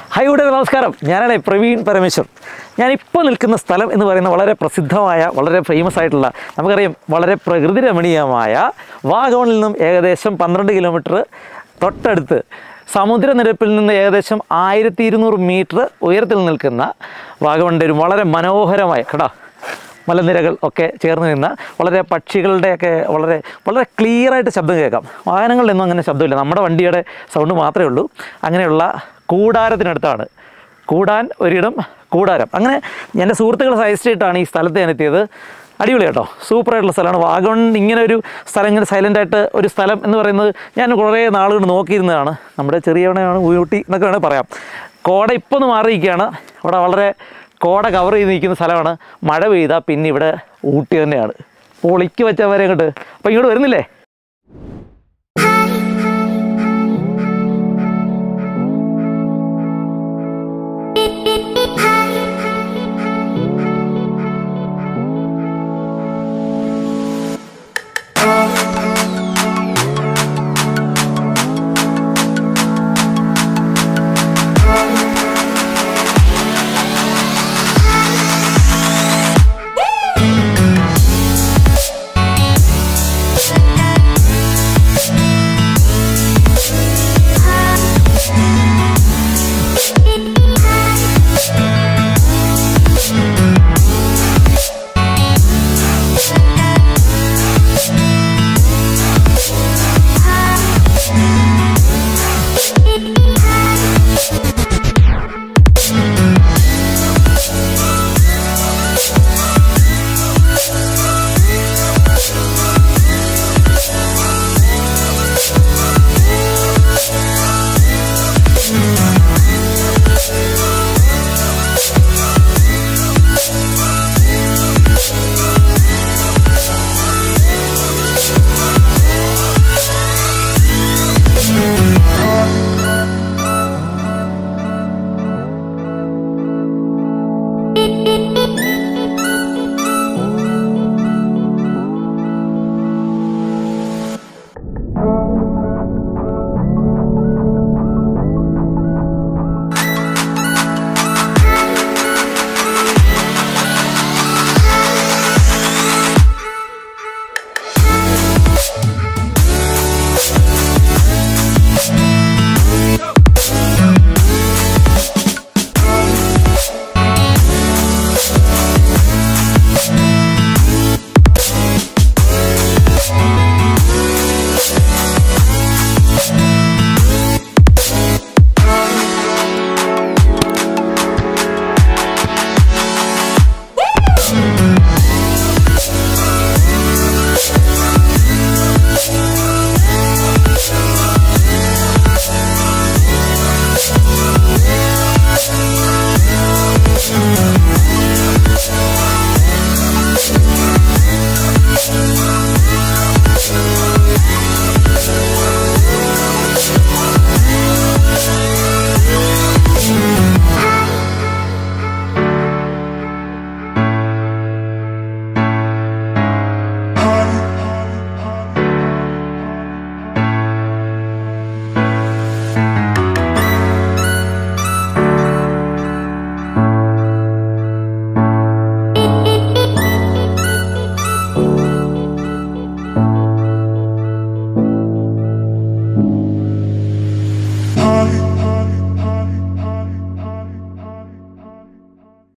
hi കൂടെ നമസ്കാരം ഞാനാണ് പ്രവീൺ പരമേശ്വർ ഞാനിപ്പോൾ നിൽക്കുന്ന സ്ഥലം എന്ന് പറയുന്ന വളരെ പ്രസിദ്ധമായ വളരെ ഫേമസ് ആയിട്ടുള്ള നമുക്കറിയാം വളരെ പ്രകൃതി രമണീയമായ വാഗമണിൽ നിന്നും ഏകദേശം പന്ത്രണ്ട് കിലോമീറ്റർ തൊട്ടടുത്ത് സമുദ്രനിരപ്പിൽ നിന്ന് ഏകദേശം ആയിരത്തി ഇരുന്നൂറ് മീറ്റർ ഉയരത്തിൽ നിൽക്കുന്ന വാഗമണിൻ്റെ ഒരു വളരെ മനോഹരമായ കേട്ടോ മലനിരകൾ ഒക്കെ ചേർന്ന് നിന്ന് വളരെ പക്ഷികളുടെയൊക്കെ വളരെ വളരെ ക്ലിയറായിട്ട് ശബ്ദം കേൾക്കാം വാഹനങ്ങളിലൊന്നും അങ്ങനെ ശബ്ദമില്ല നമ്മുടെ വണ്ടിയുടെ സൗണ്ട് മാത്രമേ ഉള്ളൂ അങ്ങനെയുള്ള കൂടാരത്തിനടുത്താണ് കൂടാൻ ഒരിടം കൂടാരം അങ്ങനെ എൻ്റെ സുഹൃത്തുക്കൾ സജസ്റ്റ് ചെയ്തിട്ടാണ് ഈ സ്ഥലത്ത് ഞാൻ എത്തിയത് അടിപൊളി കേട്ടോ സൂപ്പറായിട്ടുള്ള സ്ഥലമാണ് വാഗമൺ ഇങ്ങനെ ഒരു സ്ഥലം ഇങ്ങനെ സൈലൻ്റ് ആയിട്ട് ഒരു സ്ഥലം എന്ന് പറയുന്നത് ഞാൻ കുറേ നാളുകൾ നോക്കിയിരുന്നതാണ് നമ്മുടെ ചെറിയവണയാണ് ഊട്ടി എന്നൊക്കെ വേണമെങ്കിൽ പറയാം കോട ഇപ്പോൾ ഒന്ന് മാറിയിരിക്കുകയാണ് അവിടെ വളരെ കോട കവർ ചെയ്ത് നിൽക്കുന്ന സ്ഥലമാണ് മഴ പെയ്താൽ പിന്നെ ഇവിടെ ഊട്ടി തന്നെയാണ് പൊളിക്ക് വെച്ചവരെ അങ്ങോട്ട് അപ്പോൾ ഇങ്ങോട്ട് വരുന്നില്ലേ